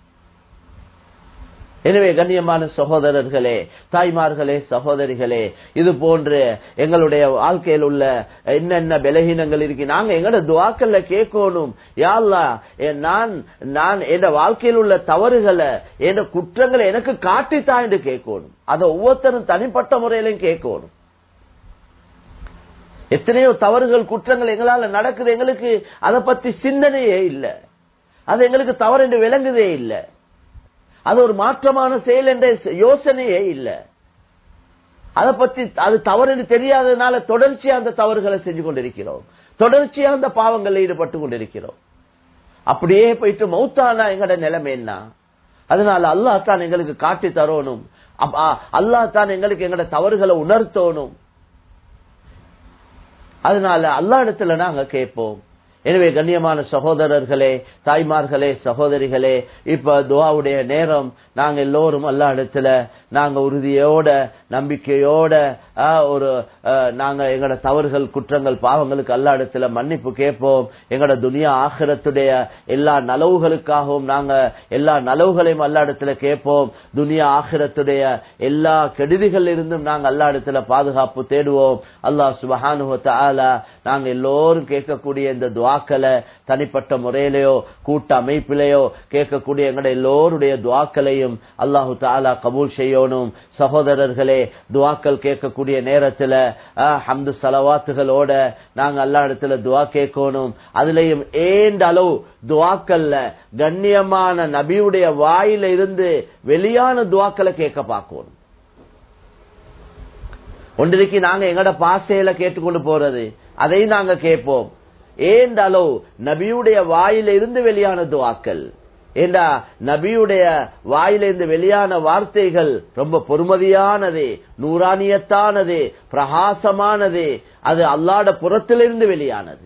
எனவே கண்ணியமான சகோதரர்களே தாய்மார்களே சகோதரிகளே இது போன்று எங்களுடைய வாழ்க்கையில் உள்ள என்னென்ன பலகீனங்கள் இருக்கு நாங்க எங்களோட துவாக்கல்ல கேட்கணும் யாழ்லா எ- நான் நான் என் வாழ்க்கையில் உள்ள தவறுகளை என் குற்றங்களை எனக்கு காட்டித்தா என்று கேட்கணும் அதை ஒவ்வொருத்தரும் தனிப்பட்ட முறையிலும் கேட்கணும் எத்தனையோ தவறுகள் குற்றங்கள் எங்களால நடக்குது எங்களுக்கு அதை பத்தி சிந்தனையே இல்லை அது எங்களுக்கு தவறு என்று விளங்குதே இல்லை அது ஒரு மாற்றமான செயல் என்ற யோசனையே இல்லை அதை பத்தி அது தவறு என்று தெரியாததுனால தொடர்ச்சியா அந்த தவறுகளை செஞ்சு கொண்டிருக்கிறோம் தொடர்ச்சியா அந்த பாவங்களில் ஈடுபட்டு கொண்டிருக்கிறோம் அப்படியே போயிட்டு மௌத்தானா எங்கட நிலைமை என்ன அதனால அல்லாஹ் தான் எங்களுக்கு காட்டி தரணும் அப்ப, ஆ, அல்லாஹ் தான் எங்களுக்கு எங்கட தவறுகளை உணர்த்தணும் அதனால அல்லா இடத்துல நாங்க கேட்போம் எனவே கண்ணியமான சகோதரர்களே தாய்மார்களே சகோதரிகளே இப்ப துவாவுடைய நேரம் நாங்க எல்லோரும் அல்லா இடத்துல நாங்க உறுதியோட நம்பிக்கையோட ஆஹ், ஒரு ஆஹ், நாங்க எங்கட தவறுகள் குற்றங்கள் பாவங்களுக்கு அல்லா இடத்துல மன்னிப்பு கேட்போம் எங்கட துனியா ஆகிரத்துடைய எல்லா நலவுகளுக்காகவும் நாங்க எல்லா நலவுகளையும் அல்லா இடத்துல கேட்போம் துனியா ஆகிரத்துடைய எல்லா கெடுதிகள் இருந்தும் நாங்க அல்லா இடத்துல பாதுகாப்பு தேடுவோம் அல்லாஹ் சுபஹானுஹு தஆலா நாங்க எல்லோரும் கேட்கக்கூடிய இந்த துவாக்களை தனிப்பட்ட முறையிலேயோ கூட்ட அமைப்பிலேயோ கேட்கக்கூடிய எங்கட எல்லோருடைய துவாக்களையும் அல்லாஹு தாலா கபூல் செய்யணும் சகோதரர்களே துவாக்கள் கேட்கக்கூடிய நேரத்துல ஆஹ், ஹம்து சலவாத்துகளோட நாங்க அல்லா இடத்துல துவா கேட்கணும் அதுலயும் ஏண்ட அளவு துவாக்கல்ல கண்ணியமான நபியுடைய வாயில இருந்து வெளியான துவாக்களை கேட்க பார்க்கணும் ஒன்றைக்கு நாங்க எங்கட பாசையில கேட்டுக்கொண்டு போறது அதையும் நாங்க கேட்போம் ஏந்த அளவு நபியுடைய வாயில இருந்து வெளியான துவாக்கள் ஏண்டா நபியுடைய வாயிலிருந்து வெளியான வார்த்தைகள் ரொம்ப பொறுமதியானது நூறானியத்தானது பிரகாசமானது அது அல்லாட புறத்திலிருந்து வெளியானது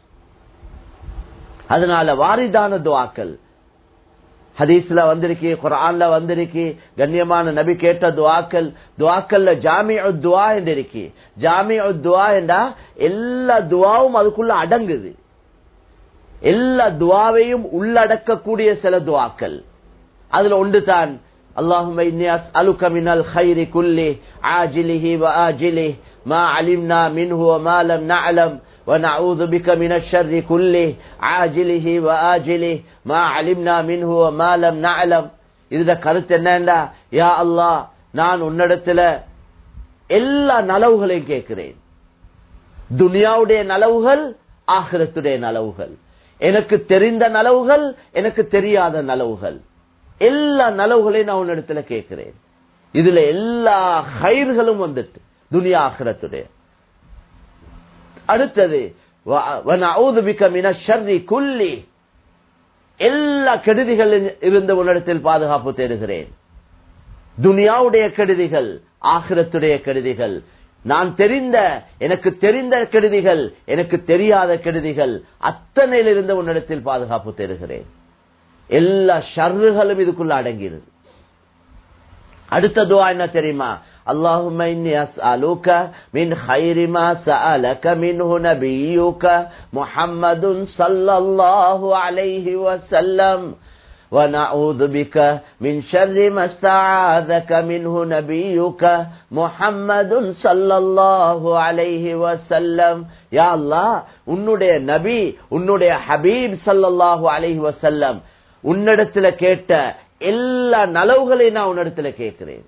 அதனால வாரிதான துவாக்கள் ஹதீஸ்ல வந்திருக்கு குரான்ல வந்திருக்கு கண்ணியமான நபி கேட்ட துவாக்கள் துவாக்கல்ல ஜாமி துவா என்று இருக்கு ஜாமி துவா என்றா எல்லா துவாவும் அதுக்குள்ள அடங்குது எல்லா துவாவையும் உள்ளடக்கக்கூடிய சில துவாக்கள் அதுல ஒன்று தான் اللهم إني أسألك من الخير كله عاجله وآجله ما علمنا منه وما لم نعلم ونعوذ بك من الشر كله عاجله وآجله ما علمنا منه وما لم نعلم இதுல கருத்து என்னண்டா யா அல்லாஹ் நான் உன்னிடத்துல எல்லா நலவுகளையும் கேட்கிறேன் துனியாவுடைய நலவுகள் ஆகிரத்துடைய நலவுகள் எனக்கு தெரிந்த நலவுகள் எனக்கு தெரியாத நலவுகள் எல்லா நலவுகளையும் நான் உன்னிடத்துல கேட்கிறேன் இதுல எல்லா ஹைர்களும் வந்துட்டு துனியா ஆகிரத்துடைய அடுத்தது வ- வனஊது பிக்க மின ஷர்ரி குல்லி எல்லா கெடுதிகளில் இருந்து உன்னிடத்தில் பாதுகாப்பு தேடுகிறேன் துனியாவுடைய கெடுதிகள் ஆகிரத்துடைய கெடுதிகள் நான் தெரிந்த எனக்கு தெரிந்த கெடுதிகள் எனக்கு தெரியாத கெடுதிகள் அத்தனையிலிருந்து உன்னிடத்தில் பாதுகாப்பு தேடுகிறேன் எல்லா ஷர்றுகளும் இதுக்குள்ள அடங்கியது அடுத்த துவா என்ன தெரியுமா اللهم إني أسألك من خير ما سألك منه نبيك محمد صلى الله عليه وسلم ونعوذ بك من شر ما استعاذك منه نبيك محمد صلى الله عليه وسلم يا الله உன்னுடைய நபி உன்னுடைய ஹபீப் ஸல்லல்லாஹு அலைஹி வஸல்லம் உன்னிடத்துல கேட்ட எல்லா நலவுகளையும் நான் உன்னிடத்துல கேட்கிறேன்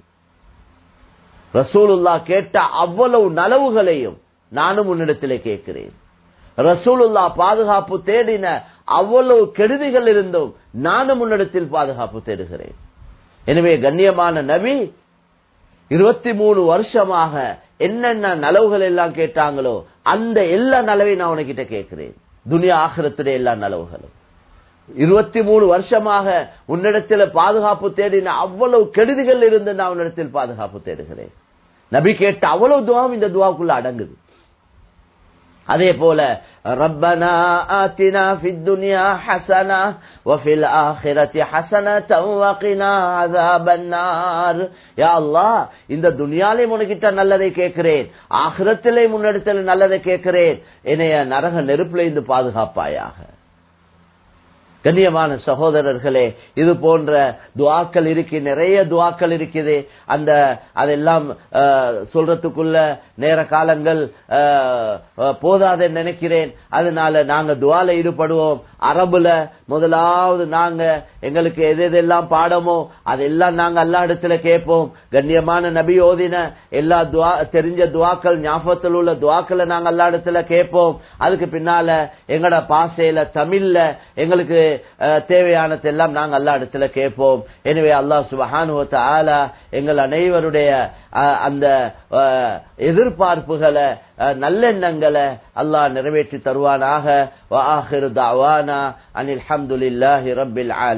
ரசூலுல்லா கேட்ட அவ்வளவு நலவுகளையும் நானும் உன்னிடத்திலே கேட்கிறேன் ரசூலுல்லா பாதுகாப்பு தேடின அவ்வளவு கெடுதிகள் இருந்தும் நானும் உன்னிடத்தில் பாதுகாப்பு தேடுகிறேன் எனவே கண்ணியமான நபி இருபத்தி மூணு வருஷமாக என்னென்ன நலவுகள் எல்லாம் கேட்டாங்களோ அந்த எல்லா நலவையும் நான் உனக்கிட்ட கேட்கிறேன் துனியா ஆகிரத்துடைய எல்லா நலவுகளும் இருபத்தி மூணு வருஷமாக உன்னிடத்தில் பாதுகாப்பு தேடின அவ்வளவு கெடுதிகள் இருந்து நான் உன்னிடத்தில் பாதுகாப்பு தேடுகிறேன் நபி கேட்ட அவ்வளவு துவாவும் இந்த துவாவுக்குள்ள அடங்குது அதே போல ரப்பனா ஆத்தினா ஃபித் துன்யா ஹஸனா வஃபில் ஆখিরাতি ஹஸனதன் வகினா அஸாபன்னார் யா அல்லாஹ் இந்த துனியாலே உனக்கிட்ட நல்லதை கேட்கிறேன் ஆகிரத்திலே முன்னெடுத்தல் நல்லதை கேட்கிறேன் என்னைய நரக நெருப்பிலே இருந்து பாதுகாப்பாயாக கண்ணியமான சகோதரர்களே இது போன்ற துவாக்கள் இருக்கு நிறைய துவாக்கள் இருக்குது அந்த அதெல்லாம் அஹ், சொல்றதுக்குள்ள நேர காலங்கள் அஹ், அஹ், போதாதுன்னு நினைக்கிறேன் அதனால நாங்க துவால ஈடுபடுவோம் அரபுல முதலாவது நாங்க எங்களுக்கு எது எதெல்லாம் பாடமோ அதெல்லாம் நாங்க எல்லா இடத்துல கேட்போம் கண்ணியமான நபி ஓதின எல்லா துவா தெரிஞ்ச துவாக்கள் ஞாபகத்தில் உள்ள துவாக்களை நாங்க எல்லா இடத்துல கேட்போம் அதுக்கு பின்னால எங்கட பாசையில தமிழ்ல எங்களுக்கு அஹ், தேவையானதெல்லாம் நாங்க எல்லா இடத்துல கேட்போம் எனவே அல்லாஹ் சுபஹானு ஆலா எங்கள் அனைவருடைய அஹ், அந்த அஹ், எதிர்பார்ப்புகளை அஹ், நல்லெண்ணங்களை அல்லாஹ் நிறைவேற்றி தருவானாக வ ஆஹிரு தஅவானா அனில் ஹம்துலில்லாஹி ரப்பில் ஆலமீன்